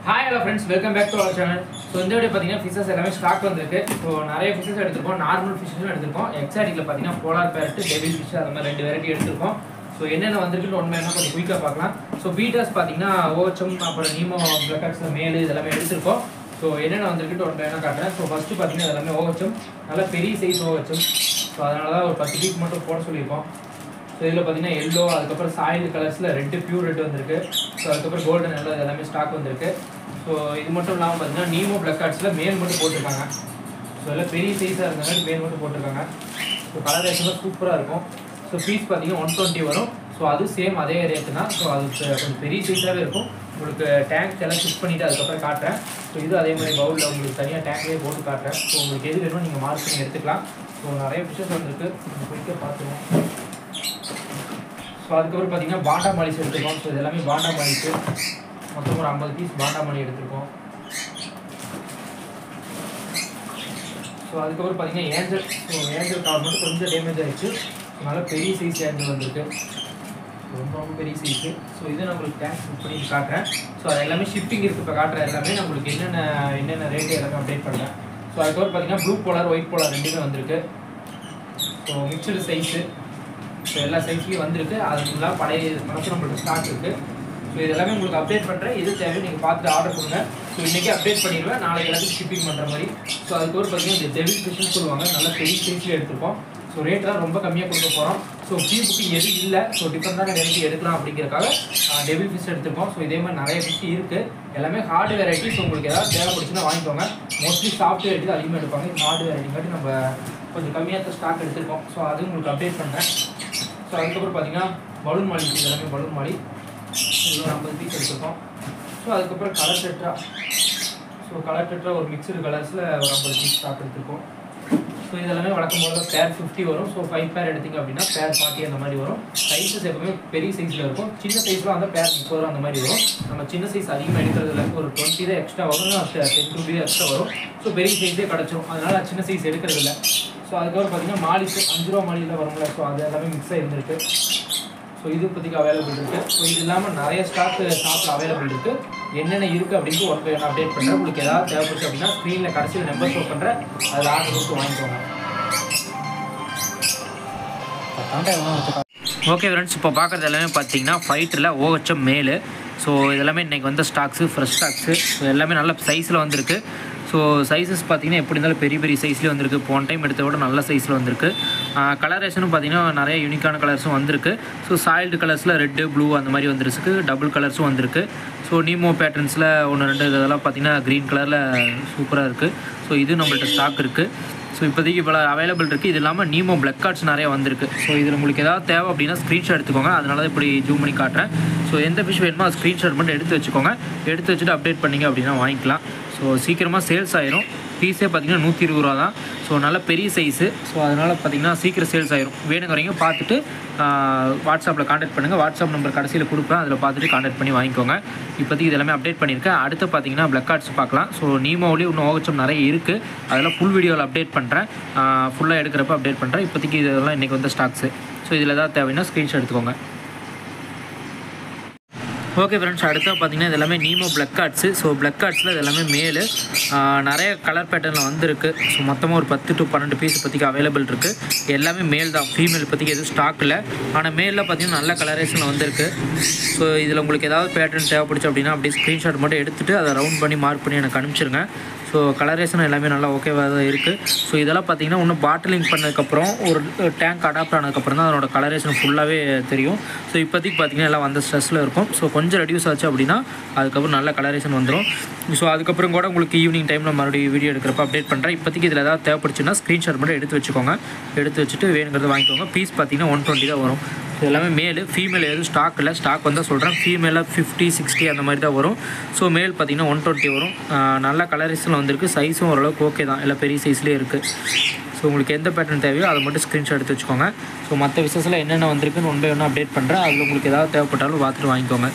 hi hello friends welcome back to our channel so இந்த video பார்த்தீங்கன்னா fishes எல்லாமே stock வந்திருக்கு ஸோ நிறைய ஃபிஷஸ் எடுத்திருக்கோம் நார்மல் ஃபிஷஸும் எடுத்திருக்கோம் எக்ஸாட்டிக்கில் பார்த்தீங்கன்னா போலார் பேரட் டெபிள் ஃபிஷ் அந்த மாதிரி ரெண்டு வெரைட்டி எடுத்திருக்கோம் ஸோ என்னென்ன வந்திருக்குன்னு ஒன்று என்ன கொஞ்சம் குயிக்காக பார்க்கலாம் ஸோ பீட்டர்ஸ் பார்த்தீங்கன்னா ஓச்சம் அப்புறம் நீமோ பிளக்கட்ஸ் மேலு இதெல்லாமே எடுத்திருக்கோம் ஸோ என்னென்ன வந்திருக்குன்னு ஒன்று என்ன காட்டுறேன் ஸோ ஃபஸ்ட்டு பார்த்தீங்கன்னா இதெல்லாமே ஓவச்சம் நல்லா பெரிய சைஸ் ஓவச்சம் ஸோ அதனால தான் ஒரு பத்து பீஸ் மட்டும் போட சொல்லியிருக்கோம் ஸோ இதில் பார்த்தீங்கன்னா எல்லோ அதுக்கப்புறம் சாயில் கலர்ஸில் ரெட்டு பியூர் ரெட் வந்திருக்கு ஸோ அதுக்கப்புறம் கோல்டன் எல்லோ எல்லாமே ஸ்டாக் வந்திருக்கு ஸோ இது மட்டும் இல்லாமல் பார்த்தீங்கன்னா நீமோ பிளக் கார்ட்ஸில் மேல் மட்டும் போட்டிருக்காங்க ஸோ எல்லாம் பெரிய சைஸாக இருந்தனால மேல் மட்டும் போட்டிருக்காங்க ஸோ கலரேஷன்லாம் சூப்பராக இருக்கும் ஸோ ஃபீஸ் பார்த்தீங்கன்னா ஒன் டுவெண்ட்டி வரும் ஸோ அது சேம் அதே ரேட்டு தான் ஸோ அது கொ- கொஞ்சம் பெரிய சைஸாகவே இருக்கும் உங்களுக்கு டேங்க் எல்லாம் ஃபிக்ஸ் பண்ணிவிட்டு அதுக்கப்புறம் காட்டுறேன் ஸோ இது அதே மாதிரி பவுலில் உங்களுக்கு தனியாக டேங்க்லேயே போட்டு காட்டுறேன் ஸோ உங்களுக்கு எது வேணுமோ நீங்கள் மார்க் பண்ணி எடுத்துக்கலாம் ஸோ நிறைய ஃபிஷஸ் வந்திருக்கு நம்ம குயிக்காக பார்த்துருவோம் ஸோ அதுக்கப்புறம் பார்த்தீங்கன்னா பாண்டா மாலிஸ் எடுத்துருக்கோம் ஸோ இது எல்லாமே பாண்டா மாலிஸு மொத்தம் ஒரு ஐம்பது பீஸ் பாண்டா மாலி எடுத்திருக்கோம் ஸோ அதுக்கப்புறம் பார்த்தீங்கன்னா ஏஞ்சல் ஸோ ஏஞ்சல் கார் மட்டும் கொஞ்சம் டேமேஜ் ஆயிடுச்சு அதனால பெரிய சைஸ் ஏஞ்சல் வந்திருக்கு ரொம்ப ரொம்ப பெரிய சைஸு ஸோ இதை நான் உங்களுக்கு டேங்க் புக் பண்ணி காட்டுறேன் ஸோ அது எல்லாமே ஷிப்பிங் இருக்குது இப்போ காட்டுற எல்லாமே நான் உங்களுக்கு என்னென்ன என்னென்ன ரேட்டு எல்லாமே அப்டேட் பண்ணுறேன் ஸோ அதுக்கப்புறம் பார்த்தீங்கன்னா ப்ளூ போலார் ஒயிட் போலார் ரெண்டுமே வந்திருக்கு ஸோ மிக்சடு சைஸு ஸோ எல்லா சைஸ்லேயும் வந்திருக்கு அது ஃபுல்லாக பழைய மனசு நம்மள்ட்ட ஸ்டாக் இருக்குது ஸோ இது எல்லாமே உங்களுக்கு அப்டேட் பண்ணுறேன் எது தேவை நீங்கள் பார்த்துட்டு ஆர்டர் பண்ணுங்க ஸோ இன்றைக்கி அப்டேட் பண்ணிடுவேன் நாளைக்கு எல்லாத்துக்கும் ஷிப்பிங் பண்ணுற மாதிரி ஸோ அதுக்கப்புறம் பார்த்தீங்கன்னா இந்த டெபிள் ஃபிஷ்னு சொல்லுவாங்க நல்ல பெரிய சைஸ்லேயே எடுத்திருக்கோம் ஸோ ரேட்லாம் ரொம்ப கம்மியாக கொடுக்க போகிறோம் ஸோ ஃப்ரீ புக்கிங் எதுவும் இல்லை ஸோ டிஃப்ரெண்டான வெரைட்டி எடுக்கலாம் அப்படிங்கிறக்காக டெபிள் ஃபிஷ் எடுத்திருக்கோம் ஸோ இதே மாதிரி நிறைய ஃபிஷ் இருக்குது எல்லாமே ஹார்டு வெரைட்டி ஸோ உங்களுக்கு ஏதாவது தேவைப்படுச்சுன்னா வாங்கிக்கோங்க மோஸ்ட்லி சாஃப்ட் வெரைட்டி தான் அதிகமாக எடுப்பாங்க இந்த ஹார்டு வெரைட்டி காட்டி நம்ம கொஞ்சம் கம்மியாக ஸ்டாக் எடுத்திருக்கோம் ஸோ அதுவும் உங்களுக்கு அப்டேட் பண்ணுறேன் ஸோ அதுக்கப்புறம் பார்த்தீங்கன்னா பலூன் மாலி இது எல்லாமே பலூன் மாலி இது ஒரு ஐம்பது பீஸ் எடுத்திருக்கோம் ஸோ அதுக்கப்புறம் colour tetra so colour tetra ஒரு மிக்சடு கலர்ஸில் ஒரு ஐம்பது பீஸ் ஸ்டாக் எடுத்திருக்கோம் ஸோ இதெல்லாமே வழக்கம் போல பேர் ஃபிஃப்டி வரும் ஸோ ஃபைவ் பேர் எடுத்தீங்க அப்படின்னா பேர் ஃபார்ட்டி அந்த மாதிரி வரும் சைஸஸ் எப்பவுமே பெரிய சைஸில் இருக்கும் சின்ன சைஸில் அந்த பேர் முப்பது ரூபா அந்த மாதிரி வரும் நம்ம சின்ன சைஸ் அதிகமாக எடுக்கிறதுல ஒரு டுவெண்ட்டி தான் எக்ஸ்ட்ரா வரும் டென் ருபீஸ் எக்ஸ்ட்ரா வரும் ஸோ பெரிய சைஸே கிடச்சிரும் அதனால நான் சின்ன சைஸ் எடுக்கிறது இல்லை ஸோ அதுக்கப்புறம் பார்த்தீங்கன்னா மாலிஸ் அஞ்சு ரூபா மாலியில் வரும்ல ஸோ அது எல்லாமே மிக்ஸ் ஆகிருந்திருக்கு ஸோ இது இப்போதைக்கு அவைலபிள் இருக்குது ஸோ இது இல்லாமல் நிறைய ஸ்டாக் ஷாப்பில் அவைலபிள் இருக்குது என்னென்ன இருக்குது அப்படின்னு ஒன் பை அப்டேட் பண்ணுறேன் உங்களுக்கு ஏதாவது தேவைப்பட்டு அப்படின்னா ஸ்க்ரீனில் கடைசியில் நம்பர் ஷோ பண்ணுறேன் அதில் ஆர்டர் கொடுத்து வாங்கிக்கோங்க ஓகே ஃப்ரெண்ட்ஸ் இப்போ பார்க்குறது எல்லாமே பார்த்தீங்கன்னா ஃபைட்டரில் ஓஹெச்எம் மேலு ஸோ இதெல்லாமே இன்றைக்கி வந்த ஸ்டாக்ஸு ஃப்ரெஷ் ஸ்டாக்ஸு ஸோ எல்லாமே நல்ல சைஸில் வந்திருக்கு ஸோ சைஸஸ் பார்த்தீங்கன்னா எப்படி இருந்தாலும் பெரிய பெரிய சைஸ்லேயே வந்திருக்கு போன டைம் எடுத்த விட நல்ல சைஸில் வந்திருக்கு கலரேஷனும் பார்த்தீங்கன்னா நிறைய யூனிக்கான கலர்ஸும் வந்திருக்கு ஸோ சாயில்டு கலர்ஸில் ரெட்டு ப்ளூ அந்த மாதிரி வந்துருக்கு டபுள் கலர்ஸும் வந்திருக்கு ஸோ நீமோ பேட்டர்ன்ஸில் ஒன்று ரெண்டு இதெல்லாம் பார்த்தீங்கன்னா க்ரீன் கலரில் சூப்பராக இருக்குது ஸோ இது நம்மள்ட்ட ஸ்டாக் இருக்குது ஸோ இப்போதைக்கு இவ்வளோ அவைலபிள் இருக்குது இது இல்லாமல் நீமோ பிளக் கார்ட்ஸ் நிறைய வந்திருக்கு ஸோ இதில் உங்களுக்கு ஏதாவது தேவை அப்படின்னா ஸ்க்ரீன்ஷாட் எடுத்துக்கோங்க அதனால தான் இப்படி ஜூம் பண்ணி காட்டுறேன் ஸோ எந்த ஃபிஷ் வேணுமோ அது ஸ்க்ரீன்ஷாட் மட்டும் எடுத்து வச்சுக்கோங்க எடுத்து வச்சுட்டு அப்டேட் பண்ணிங்க அப்படின்னா வாங்கிக்கலாம் ஸோ சீக்கிரமாக சேல்ஸ் ஆயிரும் பீஸே பார்த்தீங்கன்னா நூற்றி இருபது ரூபா தான் ஸோ நல்ல பெரிய சைஸு ஸோ அதனால் பார்த்தீங்கன்னா சீக்கிரம் சேல்ஸ் ஆயிரும் வேணுங்கிறவங்க பார்த்துட்டு வாட்ஸ்அப்பில் காண்டாக்ட் பண்ணுங்கள் வாட்ஸ்அப் நம்பர் கடைசியில் கொடுப்பேன் அதில் பார்த்துட்டு காண்டாக்ட் பண்ணி வாங்கிக்கோங்க இப்போதைக்கு இது எல்லாமே அப்டேட் பண்ணியிருக்கேன் அடுத்து பார்த்தீங்கன்னா பிளக் கார்ட்ஸ் பார்க்கலாம் ஸோ நீமோவிலேயே இன்னும் ஓகச்சம் நிறைய இருக்குது அதெல்லாம் ஃபுல் வீடியோவில் அப்டேட் பண்ணுறேன் ஃபுல்லாக எடுக்கிறப்ப அப்டேட் பண்ணுறேன் இப்போதைக்கு இதெல்லாம் இன்றைக்கி வந்த ஸ்டாக்ஸு ஸோ இதில் ஏதாவது தேவைன்னா ஸ்க்ரீன்ஷாட் எடுத்துக்கோங்க ஓகே ஃப்ரெண்ட்ஸ் அடுத்து பார்த்தீங்கன்னா இது எல்லாமே நீமோ பிளக் கார்ட்ஸு ஸோ பிளக் கார்ட்ஸில் இது எல்லாமே மேலு ஆஹ் நிறைய கலர் பேட்டர்னில் வந்திருக்கு ஸோ மொத்தமாக ஒரு பத்து டு பன்னெண்டு பீஸ் இப்போதைக்கு அவைலபிள் இருக்குது எல்லாமே மேல் தான் ஃபீமேல் இப்போதைக்கு எதுவும் ஸ்டாக் இல்லை ஆனால் மேலில் பார்த்தீங்கன்னா நல்ல கலரேஷனில் வந்திருக்கு ஸோ இதில் உங்களுக்கு ஏதாவது பேட்டர்ன் தேவைப்படுச்சு அப்படின்னா அப்படியே ஸ்க்ரீன்ஷாட் மட்டும் எடுத்துகிட்டு அதை ரவுண்ட் பண்ணி மார்க் பண்ணி எனக்கு அனுப்பிச்சிருங்க ஸோ கலரேஷன் எல்லாமே நல்லா ஓகேவாக தான் இருக்குது ஸோ இதெல்லாம் பார்த்தீங்கன்னா இன்னும் பாட்டிலிங் பண்ணதுக்கப்புறம் ஒரு டேங்க் அடாப்ட் ஆனதுக்கப்புறம் தான் அதனோட கலரேஷன் ஃபுல்லாகவே தெரியும் ஸோ இப்போதைக்கு பார்த்தீங்கன்னா எல்லாம் வந்த ஸ்ட்ரெஸ்ஸில் இருக்கும் ஸோ கொஞ்சம் ரெடியூஸ் ஆச்சு அப்படின்னா அதுக்கப்புறம் நல்ல கலரேஷன் வந்துடும் ஸோ அதுக்கப்புறம் கூட உங்களுக்கு ஈவினிங் டைமில் மறுபடியும் வீடியோ எடுக்கிறப்ப அப்டேட் பண்ணுறேன் இப்போதைக்கு இதில் ஏதாவது தேவைப்படுச்சுன்னா ஸ்க்ரீன்ஷாட் மட்டும் எடுத்து வச்சுக்கோங்க எடுத்து வச்சுட்டு வேணுங்கிறத வாங்கிக்கோங்க பீஸ் பார்த்தீங்கன்னா ஒன் டுவெண்ட்டி தான் வரும் இது எல்லாமே மேலு ஃபீமேல் எதுவும் ஸ்டாக் இல்லை ஸ்டாக் வந்தால் சொல்கிறேன் ஃபீமேலாக ஃபிஃப்டி சிக்ஸ்டி அந்த மாதிரி தான் வரும் ஸோ மேல் பார்த்தீங்கன்னா ஒன் டுவெண்ட்டி வரும் ஆஹ் நல்ல கலரிஸில் வந்திருக்கு சைஸும் ஓரளவுக்கு ஓகே தான் எல்லாம் பெரிய சைஸ்லேயே இருக்குது ஸோ உங்களுக்கு எந்த பேட்டர்ன் தேவையோ அதை மட்டும் ஸ்க்ரீன்ஷாட் எடுத்து வச்சுக்கோங்க ஸோ மற்ற விஷயத்தில் என்னென்ன வந்திருக்குன்னு ஒன் பை ஒன்று அப்டேட் பண்ணுறேன் அதில் உங்களுக்கு ஏதாவது தேவைப்பட்டாலும் பார்த்துட்டு வாங்கிக்கோங்க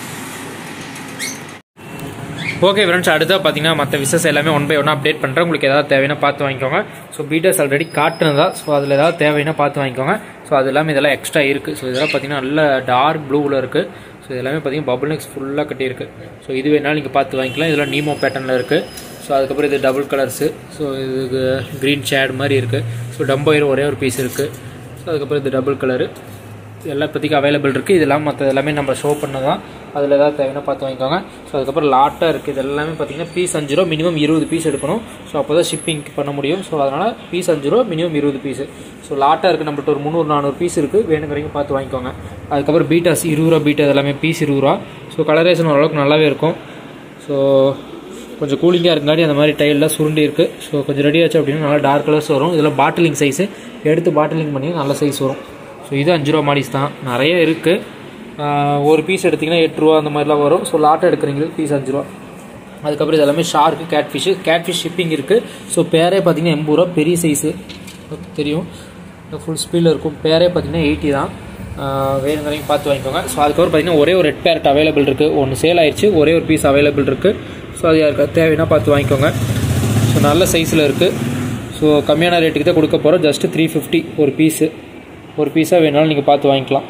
ஓகே ஃப்ரெண்ட்ஸ் அடுத்தா பார்த்தீங்கன்னா மற்ற விசஸ் எல்லாமே ஒன் பை ஒன் அப்டேட் பண்ணுறேன் உங்களுக்கு ஏதாவது தேவைன்னா பார்த்து வாங்கிக்கோங்க ஸோ பீட்டர்ஸ் ஆல்ரெடி காட்டுனதா ஸோ அதில் ஏதாவது தேவைன்னா பார்த்து வாங்கிக்கோங்க ஸோ அது எல்லாமே இதெல்லாம் எக்ஸ்ட்ரா இருக்குது ஸோ இதெல்லாம் பார்த்தீங்கன்னா நல்ல டார்க் ப்ளூவில் இருக்குது ஸோ ஸோ எல்லாமே பார்த்தீங்கன்னா பபுள் நெக்ஸ் ஃபுல்லாக கட்டியிருக்கு ஸோ இது வேணாலும் நீங்கள் பார்த்து வாங்கிக்கலாம் இதெல்லாம் நீமோ பேட்டர்னில் இருக்குது ஸோ அதுக்கப்புறம் இது டபுள் கலர்ஸு ஸோ இதுக்கு க்ரீன் ஷேட் மாதிரி இருக்குது ஸோ டம்போயர் ஒரே ஒரு பீஸ் இருக்குது ஸோ அதுக்கப்புறம் இது டபுள் கலரு எல்லா இப்போதைக்கு அவைலபிள் இருக்குது இதெல்லாம் மற்ற எல்லாமே நம்ம ஷோ பண்ண தான் அதில் ஏதாவது தேவைன்னா பார்த்து வாங்கிக்கோங்க ஸோ அதுக்கப்புறம் லாட்டாக இருக்குது இது எல்லாமே பார்த்தீங்கன்னா பீஸ் அஞ்சு ரூபா மினிமம் இருபது பீஸ் எடுக்கணும் ஸோ அப்போ தான் ஷிப்பிங் பண்ண முடியும் ஸோ அதனால் பீஸ் அஞ்சு ரூபா மினிமம் இருபது பீஸு ஸோ லாட்டாக இருக்குது நம்மள்ட்ட ஒரு முந்நூறு நானூறு பீஸ் இருக்குது வேணுங்கிறீங்க பார்த்து வாங்கிக்கோங்க அதுக்கப்புறம் பீட்டாஸ் இருபது ரூபா பீட்டா எல்லாமே பீஸ் இருபது ரூபா ஸோ கலரேஷன் ஓரளவுக்கு நல்லாவே இருக்கும் ஸோ கொஞ்சம் கூலிங்காக இருக்காடி அந்த மாதிரி டைல்லாம் சுருண்டி இருக்குது ஸோ கொஞ்சம் ரெடி ஆச்சு அப்படின்னா நல்லா டார்க் கலர்ஸ் வரும் இதில் பாட்டிலிங் சைஸு எடுத்து பாட்டிலிங் பண்ணி நல்ல சைஸ் வரும் ஸோ இது அஞ்சு ரூபா மாடிஸ் தான் நிறைய இருக்குது ஒரு பீஸ் எடுத்திங்கன்னா எட்டு ரூபா அந்த மாதிரிலாம் வரும் ஸோ லாட் எடுக்கிறீங்களுக்கு பீஸ் அஞ்சு ரூபா அதுக்கப்புறம் இது எல்லாமே ஷார்க்கு கேட்ஃபிஷ்ஷு கேட்ஃபிஷ் ஷிப்பிங் இருக்குது ஸோ பேரே பார்த்தீங்கன்னா எண்பது ரூபா பெரிய சைஸு தெரியும் ஃபுல் ஸ்பீடில் இருக்கும் பேரே பார்த்தீங்கன்னா எயிட்டி தான் வேணுங்கிறீங்க பார்த்து வாங்கிக்கோங்க ஸோ அதுக்கப்புறம் பார்த்தீங்கன்னா ஒரே ஒரு ரெட் பேரட் அவைலபிள் இருக்குது ஒன்று சேல் ஆயிடுச்சு ஒரே ஒரு பீஸ் அவைலபிள் இருக்குது ஸோ அது யாருக்கா தேவைன்னா பார்த்து வாங்கிக்கோங்க ஸோ நல்ல சைஸில் இருக்குது ஸோ கம்மியான ரேட்டுக்கு தான் கொடுக்க போகிறோம் ஜஸ்ட்டு த்ரீ ஃபிஃப்டி ஒரு பீஸு ஒரு பீஸாக வேணாலும் நீங்கள் பார்த்து வாங்கிக்கலாம்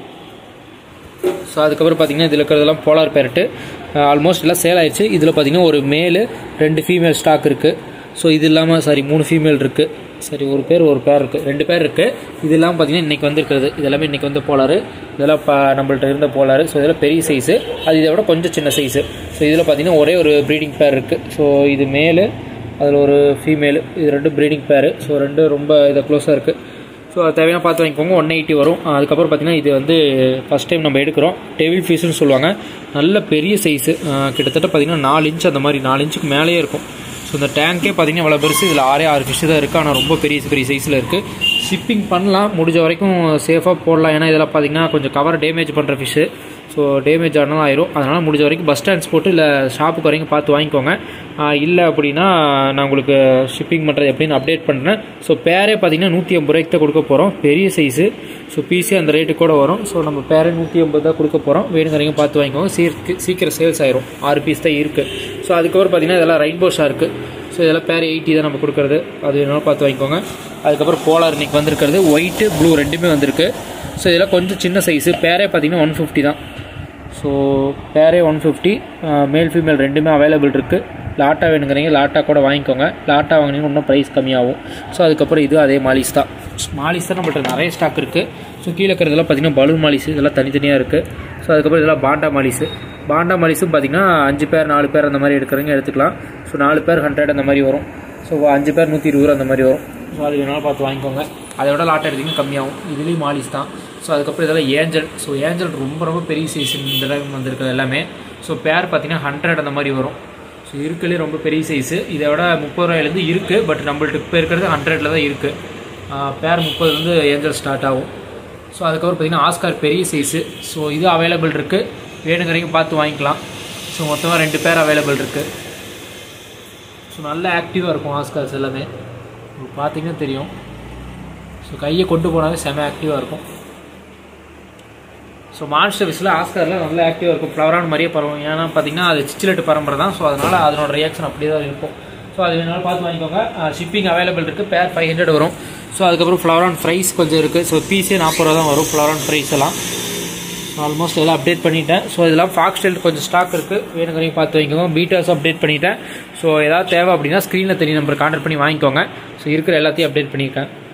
ஸோ அதுக்கப்புறம் பார்த்தீங்கன்னா இதில் இருக்கிறதெல்லாம் போலார் பேரட்டு ஆல்மோஸ்ட் எல்லாம் சேல் ஆயிடுச்சு இதில் பார்த்தீங்கன்னா ஒரு மேலு ரெண்டு ஃபீமேல் ஸ்டாக் இருக்குது ஸோ இது இல்லாமல் சாரி மூணு ஃபீமேல் இருக்குது சரி ஒரு பேர் ஒரு பேர் இருக்குது ரெண்டு பேர் இருக்குது இது இல்லாமல் பார்த்தீங்கன்னா இன்றைக்கி வந்திருக்கிறது இதெல்லாமே இன்றைக்கி வந்து போலாரு இதெல்லாம் இப்போ நம்மள்ட்ட இருந்த போலாரு ஸோ இதெல்லாம் பெரிய சைஸு அது இதை விட கொஞ்சம் சின்ன சைஸு ஸோ இதில் பார்த்தீங்கன்னா ஒரே ஒரு ப்ரீடிங் பேர் இருக்குது ஸோ இது மேலு அதில் ஒரு ஃபீமேலு இது ரெண்டு ப்ரீடிங் பேரு ஸோ ரெண்டு ரொம்ப இதை க்ளோஸாக இருக்குது ஸோ அது தேவையான பார்த்து வாங்கிக்கோங்க ஒன் எயிட்டி வரும் அதுக்கப்புறம் பார்த்தீங்கன்னா இது வந்து ஃபஸ்ட் டைம் நம்ம எடுக்கிறோம் டெவில் ஃபீஸ்னு சொல்லுவாங்க நல்ல பெரிய சைஸு கிட்டத்தட்ட பார்த்தீங்கன்னா நாலு இன்ச் அந்த மாதிரி நாலு இன்ச்சுக்கு மேலேயே இருக்கும் ஸோ இந்த டேங்கே பார்த்தீங்கன்னா இவ்வளோ பெருசு இதில் ஆறே ஆறு ஃபிஷ் தான் இருக்குது ஆனால் ரொம்ப பெரிய பெரிய சைஸில் இருக்குது ஷிப்பிங் பண்ணலாம் முடிஞ்ச வரைக்கும் சேஃபாக போடலாம் ஏன்னா இதில் பார்த்தீங்கன்னா கொஞ்சம் கவர் டேமேஜ் பண்ணுற ஃபிஷ்ஷு ஸோ டேமேஜ் ஆனாலும் ஆயிரும் அதனால் முடிஞ்ச வரைக்கும் பஸ் டிரான்ஸ்போர்ட்டு இல்லை ஷாப்புக்கு வரைக்கும் பார்த்து வாங்கிக்கோங்க இல்லை அப்படின்னா நான் உங்களுக்கு ஷிப்பிங் பண்ணுறது எப்படின்னு அப்டேட் பண்ணுறேன் ஸோ பேரே பார்த்தீங்கன்னா நூற்றி ஐம்பது ரூபாய்க்கு தான் கொடுக்க போகிறோம் பெரிய சைஸு ஸோ பிசி அந்த ரேட்டு கூட வரும் ஸோ நம்ம பேரே நூற்றி ஐம்பது தான் கொடுக்க போகிறோம் வேணுங்கிறவங்க பார்த்து வாங்கிக்கோங்க சீர்க்கு சீக்கிரம் சேல்ஸ் ஆயிரும் ஆறு பீஸ் தான் இருக்குது ஸோ அதுக்கப்புறம் பார்த்தீங்கன்னா இதெல்லாம் ரெயின்போ ஷார்க்கு ஸோ இதெல்லாம் பேர் எயிட்டி தான் நம்ம கொடுக்குறது அது வேணாலும் பார்த்து வாங்கிக்கோங்க அதுக்கப்புறம் போலார் இன்னைக்கு வந்திருக்கிறது ஒயிட்டு ப்ளூ ரெண்டுமே வந்திருக்கு ஸோ இதெல்லாம் கொஞ்சம் சின்ன சைஸு பேரே பார்த்தீங்கன்னா ஒன் ஃபிஃப்டி தான் ஸோ பேரே ஒன் ஃபிஃப்டி மேல் ஃபீமேல் ரெண்டுமே அவைலபிள் இருக்குது லாட்டா வேணுங்கிறீங்க லாட்டா கூட வாங்கிக்கோங்க லாட்டா வாங்கினீங்கன்னா இன்னும் ப்ரைஸ் கம்மியாகும் ஸோ அதுக்கப்புறம் இது அதே மாலிஸ் தான் மாலிஸ் தான் நம்மள்ட்ட நிறைய ஸ்டாக் இருக்குது ஸோ கீழே இருக்கிறதெல்லாம் பார்த்தீங்கன்னா பலூன் மாலிஸ் இதெல்லாம் தனித்தனியாக இருக்குது ஸோ அதுக்கப்புறம் இதெல்லாம் பாண்டா மாலிஸு பாண்டா மாலிஸும் பார்த்தீங்கன்னா அஞ்சு பேர் நாலு பேர் அந்த மாதிரி எடுக்கிறவங்க எடுத்துக்கலாம் ஸோ நாலு பேர் ஹண்ட்ரட் அந்த மாதிரி வரும் ஸோ அஞ்சு பேர் நூற்றி இருபது ரூபா அந்த மாதிரி வரும் ஸோ அது வேணாலும் பார்த்து வாங்கிக்கோங்க அதை விட லாட் எடுத்திங்கன்னா கம்மியாகும் இதுலேயும் மாலிஸ் தான் ஸோ அதுக்கப்புறம் இதெல்லாம் ஏஞ்சல் ஸோ ஏஞ்சல் ரொம்ப ரொம்ப பெரிய சைஸ் இந்த தடவை வந்திருக்கிறது எல்லாமே ஸோ பேர் பார்த்தீங்கன்னா ஹண்ட்ரட் அந்த மாதிரி வரும் ஸோ இருக்குலே ரொம்ப பெரிய சைஸு இதை விட முப்பது ரூபாயிலேருந்து இருக்குது பட் நம்மள்ட்ட இப்போ இருக்கிறது ஹண்ட்ரடில் தான் இருக்குது பேர் முப்பதுலேருந்து ஏஞ்சல் ஸ்டார்ட் ஆகும் ஸோ அதுக்கப்புறம் பார்த்தீங்கன்னா ஆஸ்கார் பெரிய சைஸு ஸோ இது அவைலபிள் இருக்குது வேணுங்கிறவங்க பார்த்து வாங்கிக்கலாம் ஸோ மொத்தமாக ரெண்டு பேர் அவைலபிள் இருக்குது ஸோ நல்ல ஆக்டிவாக இருக்கும் ஆஸ்கார்ஸ் எல்லாமே உங்களுக்கு பார்த்தீங்கன்னா தெரியும் ஸோ கையை கொண்டு போனாவே செம ஆக்டிவாக இருக்கும் ஸோ மான்ஸ்டர் விஸில் ஆஸ்காரில் நல்ல ஆக்டிவாக இருக்கும் ஃப்ளவரான் மாதிரியே பரவும் ஏன்னா பார்த்தீங்கன்னா அது சிச்சிலெட்டு பரம்பரை தான் ஸோ அதனால் அதனோட ரியாக்ஷன் அப்படியே தான் இருக்கும் ஸோ அது வேணாலும் பார்த்து வாங்கிக்கோங்க ஷிப்பிங் அவைலபிள் இருக்குது பேர் ஃபைவ் ஹண்ட்ரட் வரும் ஸோ அதுக்கப்புறம் ஃப்ளவரான் ஃப்ரைஸ் கொஞ்சம் இருக்குது ஸோ பீஸே நாற்பது ரூபா தான் வரும் ஃப்ளவரான் ஃப்ரைஸ் எல்லாம் ஆல்மோஸ்ட் எல்லாம் அப்டேட் பண்ணிட்டேன் ஸோ இதெல்லாம் ஃபாக்ஸ் ஸ்டைல் கொஞ்சம் ஸ்டாக் இருக்குது வேணுங்கிறதையும் பார்த்து வாங்கிக்கோங்க பீட்டாஸ் அப்டேட் பண்ணிட்டேன் ஸோ ஏதாவது தேவை அப்படின்னா ஸ்க்ரீனில் தெரிய நம்பர் கான்டாக்ட் பண்ணி வாங்கிக்கோங்க ஸோ இருக்கிற எல்லாத்தையும் அப்டேட் பண்ணியிருக்கேன்